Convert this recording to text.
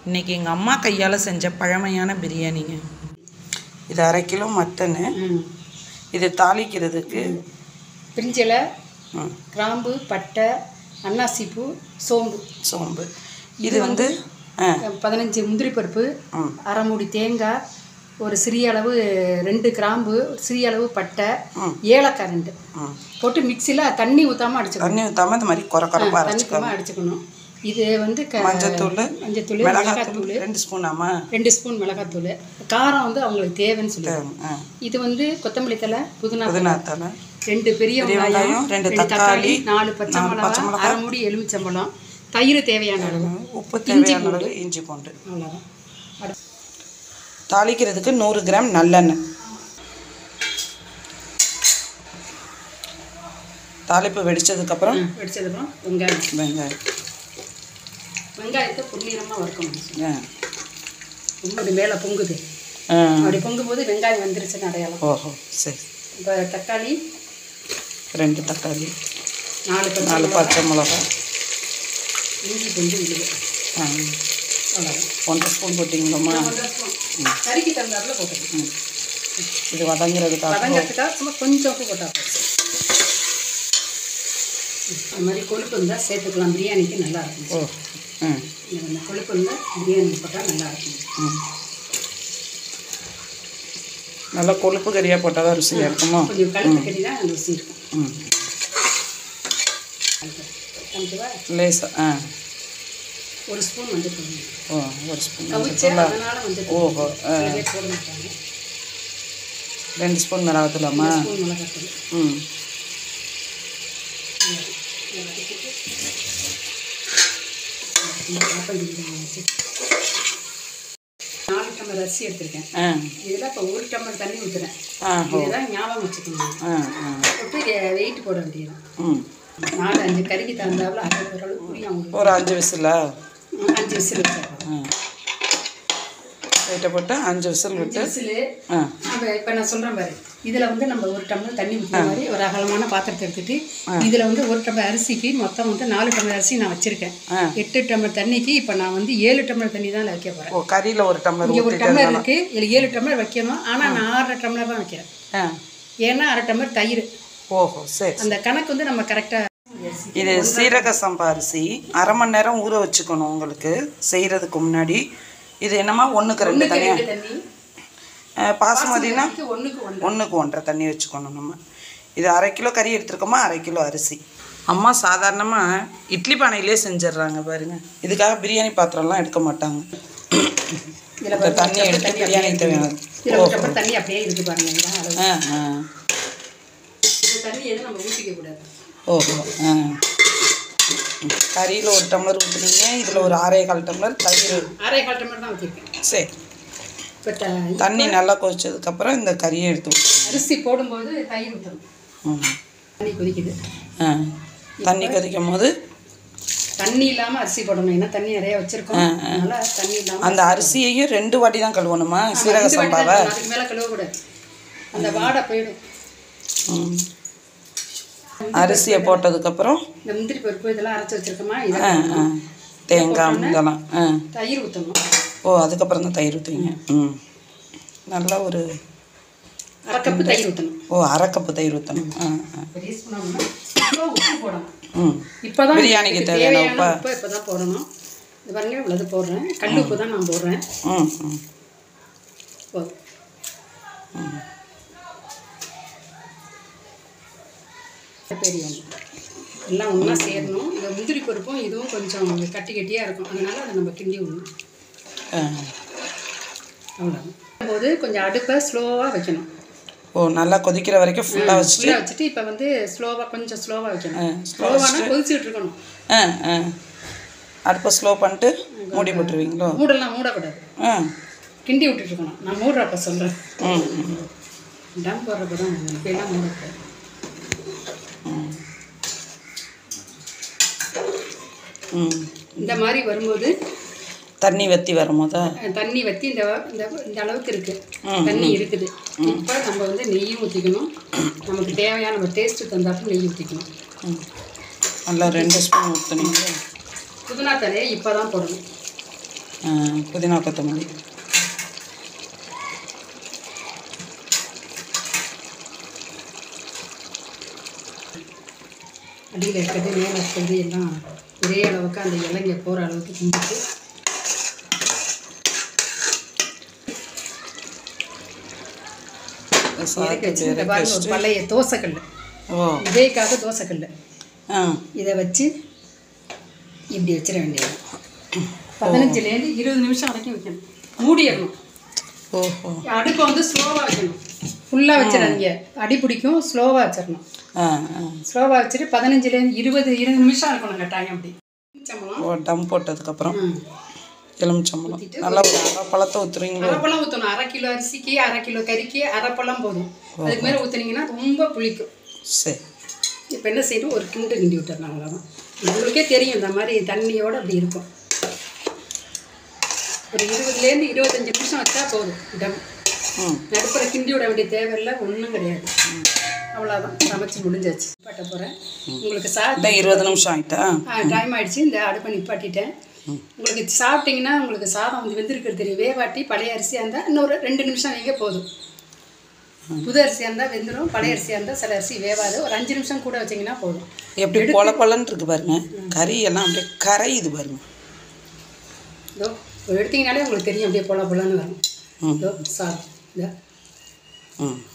இன்னைக்கு எங்கள் அம்மா கையால் செஞ்ச பழமையான பிரியாணிங்க இது அரை கிலோ மட்டனு ம் இது தாளிக்கிறதுக்கு பிரிஞ்சலை ம், கிராம்பு பட்டை அன்னாசிப்பூ சோம்பு சோம்பு இது வந்து ஆ பதினஞ்சு முந்திரி பருப்பு ம் அரை மூடி தேங்காய் ஒரு சிறிய அளவு ரெண்டு கிராம்பு ஒரு சிறிய அளவு பட்டை ம். ஏலக்காய் ரெண்டு ம் போட்டு மிக்சியில் தண்ணி ஊற்றாமல் அடிச்சுக்கணும் தண்ணி ஊற்றாம இந்த மாதிரி குறை குறைப்பா தண்ணி அரைச்சிக்கணும் ஊற்றாமல் அடிச்சுக்கணும் இது வந்து க மஞ்சத்தூள் மஞ்சத்தூள் மிளகாத்தூள் மிளகாத்தூள் ரெண்டு ஸ்பூனாமா ரெண்டு ஸ்பூன் மிளகாத்தூள் காரம் வந்து அவங்களுக்கு தேவைன்னு சொல்லுவாங்க ஆ இது வந்து கொத்தமல்லி தலை புதினா தழை, புதினா தலை ரெண்டு பெரிய வெங்காயம் வெங்காயம், ரெண்டு ரெண்டு தக்காளி, தக்காளி நாலு பச்சை நாலு பச்சை மிளகா மிளகா. அரை மூடி எலுமிச்சம்பழம் தயிர் தேவையான அளவு உப்பு தேவையான அளவு இஞ்சி பூண்டு அவ்வளோதான் அடு- தாளிக்கிறதுக்கு நூறு கிராம் நல்லெண்ணெய் தாளிப்பு வெடிச்சதுக்கப்புறம் ம், வெடிச்சதுக்கப்புறம் வெங்காயம் வெங்காயம் வெங்காயத்தை பொன்னிறமாக வறுக்கணும் ஆ. ரொம்ப அது மேலே பொங்குது ஆ. அப்படி பொங்கும்போது வெங்காயம் வந்துருச்சுன்னு அடையாளம் ஓஹோ சரி இப்போ தக்காளி ரெண்டு தக்காளி நாலு பச்சை நாலு மிளகா, பச்சை மிளகா இஞ்சி கொஞ்சம் விழுது ஆ. அவ்வளோதான் ஒன்றரை ஸ்பூன் போட்டிங்களாம்மா ஒன்றரை ஸ்பூன் கறிக்கு தகுந்தாப்புல போட்டுக்கணும் இது வதங்குறதுக்காக வதங்கிறதுக்காக சும்மா கொஞ்சம் உப்பு போட்டால் போதும் அந்த மாதிரி கொழுப்பு இருந்தால் சேர்த்துக்கலாம் பிரியாணிக்கு நல்லா இருக்கும் ஓ ம் இந்த மாதிரி கொழுப்பு இருந்தால் பிரியாணி போட்டால் நல்லா இருக்கும் ம் நல்லா கொழுப்பு கறியாக போட்டால் தான் ருசியாக இருக்குமோ கொஞ்சம் கழுத்து கறி தான் ருசி இருக்கும் ம் ஓகேவா லேசா ஆ ஒரு ஸ்பூன் மஞ்சள் தூள் ஓ ஒரு ஸ்பூன் கவிச்சு அதனால மஞ்சள் தூள் ஓஹோ ஆ சில பேர் போட மாட்டாங்க ரெண்டு ஸ்பூன் மிளகாத்தூளாம்மா ஸ்பூன் மிளகாத்தூள் ம் நாலு டம்ளர் அரிசி எடுத்திருக்கேன் ஆ இதில் இப்போ ஒரு டம்ளர் தண்ணி ஊற்றுறேன் ஆ ஓ இதுதான் ஞாபகம் வச்சுக்கணும் ஆ ஆ போட்டு வெயிட் போட வேண்டியது ம் நாலு அஞ்சு கறிக்கு தகுந்தாப்புல அதை ஓரளவு புரியும் அவங்களுக்கு ஒரு அஞ்சு விசிலா ம், அஞ்சு விசில் வச்சிருக்கோம் ஆ வெயிட்டை போட்டு அஞ்சு விசில் அஞ்சு விட்டு விசில் ஆ இப்போ இப்போ நான் சொல்கிறேன் பாரு இதில் வந்து நம்ம ஒரு டம்ளர் தண்ணி ஊற்றுற மாதிரி ஒரு அகலமான பாத்திரத்தை எடுத்துட்டு இதில் வந்து ஒரு டம்ளர் அரிசிக்கு மொத்தம் வந்து நாலு டம்ளர் அரிசி நான் வச்சுருக்கேன் ஆ. எட்டு டம்ளர் தண்ணிக்கு இப்போ நான் வந்து ஏழு டம்ளர் தண்ணி தான் வைக்க போகிறேன் ஓ கறியில் ஒரு டம்ளர் இங்கே ஒரு ஊற்றிட்டு டம்ளர் இருக்கு இதில் ஏழு டம்ளர் வைக்கணும் ஆனால் நான் ஆறரை டம்ளர் தான் வைக்கிறேன் ஆ ஏன்னா அரை டம்ளர் தயிர் ஓஹோ சரி அந்த கணக்கு வந்து நம்ம கரெக்டாக இது சீரக சம்பா அரிசி அரை மணி நேரம் ஊற வச்சுக்கணும் உங்களுக்கு செய்கிறதுக்கு முன்னாடி இது என்னம்மா ஒன்றுக்கு ரெண்டு தனியாக தண்ணி பாசுமதினா ஒன்றுக்கு ஒன்று ஒன்றுக்கு ஒன்றரை தண்ணி வச்சுக்கணும் நம்ம இது அரை கிலோ கறி எடுத்துருக்கோமா அரை கிலோ அரிசி அம்மா சாதாரணமாக இட்லி பானையிலே செஞ்சிடுறாங்க பாருங்க இதுக்காக பிரியாணி பாத்திரம்லாம் எடுக்க மாட்டாங்க இதில் இந்த தண்ணி எடுத்து பிரியாணி தேவையானது இதில் ஒரு டம்ளர் தண்ணி அப்படியே இருக்கு பாருங்க இதுதான் அளவு ஆ ஆ இந்த தண்ணி எதுவும் நம்ம ஊற்றிக்க கூடாது ஓஹோ ஆ கறியில் ஒரு டம்ளர் ஊற்றுனீங்க இதில் ஒரு ஆறே கால் டம்ளர் தயிர் அரை கால் டம்ளர் தான் ஊற்றிருக்கேன் சரி இப்போ த தண்ணி நல்லா கொதிச்சதுக்கப்புறம் இந்த கறியை எடுத்து ஊற்றணும் அரிசி போடும்போது தயிர் ஊற்றணும் ம் தண்ணி கொதிக்குது ஆ தண்ணி கொதிக்கும் போது தண்ணி இல்லாமல் அரிசி போடணும் ஏன்னா தண்ணி நிறைய வச்சிருக்கோம் அதனால தண்ணி இல்லாமல் அந்த அரிசியையும் ரெண்டு வாட்டி தான் கழுவணுமா சீரக சம்பாவை அதுக்கு மேலே கழுவக்கூடாது அந்த வாடை போயிடும் ம். அரிசியை போட்டதுக்கப்புறம் இந்த முந்திரி பருப்பு இதெல்லாம் அரைச்சி வச்சிருக்கோமா ஆ இதை ஆ தேங்காய் இதெல்லாம் ஆ தயிர் ஊற்றணும் ஓ அதுக்கப்புறம் தான் தயிர் ஊற்றுவீங்க ம் நல்லா ஒரு அரை கப்பு தயிர் ஊற்றணும் ஓ அரை கப்பு தயிர் ஊற்றணும் ஆ ஆ பெரிய ஸ்பூன் இப்போ உப்பு போடணும் ம் இப்போதான் பிரியாணிக்கு இதுக்கு தேவையான தேவையான உப்பா? உப்பு இப்போ தான் போடணும் இது பாருங்க இவ்வளவு போடுறேன் கல் உப்பு தான் நான் போடுறேன் ம் ம் போதும் பெரிய ஒன்று எல்லாம் ஒன்றா சேரணும் இந்த முந்திரி பருப்பும் இதுவும் கொஞ்சம் கட்டி கட்டியாக இருக்கும் அதனால அதை நம்ம கிண்டி விடணும் ஆ. அவ்வளோதான் போது கொஞ்சம் அடுப்பை ஸ்லோவாக வைக்கணும் ஓ நல்லா கொதிக்கிற வரைக்கும் ஃபுல்லாக வச்சுட்டு ஃபுல்லாக வச்சுட்டு இப்போ வந்து ஸ்லோவாக கொஞ்சம் ஸ்லோவாக ஆ, வைக்கணும் slow ஸ்லோவானா கொதிச்சுட்டு இருக்கணும் ஆ ஆ அடுப்பை ஸ்லோ பண்ணிட்டு மூடி போட்டுருவீங்களோ மூடலாம் மூடக்கூடாது ஆ கிண்டி விட்டுட்டு இருக்கணும் நான் மூடுறப்ப சொல்கிறேன் ம் ம் டம் போடுறப்ப தான் இப்போ எல்லாம் மூடக்கூடாது ம் இந்த மாதிரி வரும்போது தண்ணி வற்றி வரும்போதா அஹ், தண்ணி வற்றி இந்த இந்த இந்த அளவுக்கு இருக்குது ம், தண்ணி இருக்குது இப்போ நம்ம வந்து நெய்யும் ஊற்றிக்கணும் நமக்கு தேவையான நம்ம டேஸ்ட்டு தந்தாப்புல நெய் ஊற்றிக்கணும் ம் நல்லா ரெண்டு ஸ்பூன் ஊற்றுனீங்க புதினா தலையை இப்போ தான் போடணும் புதினா கொத்தமல்லி அடியில் இருக்கிறது மேலே இருக்கிறது எல்லாம் ஒரே அளவுக்கு அந்த இலைங்க போகிற அளவுக்கு கிண்டிட்டு இறக்கி வச்சு இந்த பாருங்க ஒரு பழைய தோசைக்கல் ஓ இதேக்காக தோசைக்கல் ஆ இதை வச்சு இப்படி வச்சிட வேண்டியது பதினஞ்சுலேருந்து இருபது நிமிஷம் வரைக்கும் வைக்கணும் மூடிடணும் ஓஹோ அடுப்பை வந்து ஸ்லோவாக வைக்கணும் ஃபுல்லாக வச்சிடாதீங்க அடி பிடிக்கும் ஸ்லோவாக வச்சிடணும் ஆ ஆ ஸ்லோவாக வச்சுட்டு பதினஞ்சுலேருந்து இருபது இருபது நிமிஷம் இருக்கணும் கட்டாயம் அப்படி சம்பளம் ஓ டம் போட்டதுக்கப்புறம் ம் எலுமிச்சம்பழம் நல்லா ஒரு அரை பழத்தை ஊற்றுறீங்களோ அரைப்பழம் ஊற்றணும் அரை கிலோ அரிசிக்கு அரை கிலோ கறிக்கு அரைப்பழம் போதும் அதுக்கு மேலே ஊற்றுனீங்கன்னா ரொம்ப புளிக்கும் சரி இப்போ என்ன செய்யணும் ஒரு கிண்டு கிண்டி விட்டுறலாம் அவ்வளோதான் உங்களுக்கே தெரியும் இந்த மாதிரி தண்ணியோடு அப்படி இருக்கும் ஒரு இருபதுலேருந்து இருபத்தஞ்சி நிமிஷம் வச்சா போதும் டம் ம் நடுப்புற கிண்டி விட வேண்டிய தேவையில்லை ஒன்றும் கிடையாது அவ்வளோதான் சமைச்சு முடிஞ்சாச்சு பட்ட போகிறேன் உங்களுக்கு சா இன்னும் இருபது நிமிஷம் ஆயிட்டா டைம் ஆயிடுச்சு இந்த அடுப்பை நிப்பாட்டிட்டேன் உங்களுக்கு சாப்பிட்டீங்கன்னா உங்களுக்கு சாதம் வந்து வெந்திருக்கிறது தெரியும் வேவாட்டி பழைய அரிசியாக இருந்தால் இன்னொரு ரெண்டு நிமிஷம் வைங்க போதும் புது அரிசியாக இருந்தால் வெந்துடும் பழைய அரிசியாக இருந்தால் சில அரிசி வேவாது ஒரு அஞ்சு நிமிஷம் கூட வச்சிங்கன்னா போதும் எப்படி பொல பொலன்னு இருக்கு பாருங்க கறி எல்லாம் அப்படியே கரையுது பாருங்க இதோ இப்போ எடுத்தீங்கனாலே உங்களுக்கு தெரியும் அப்படியே பொல பொலன்னு வரும் ம் இதோ சாதம் இதோ ம்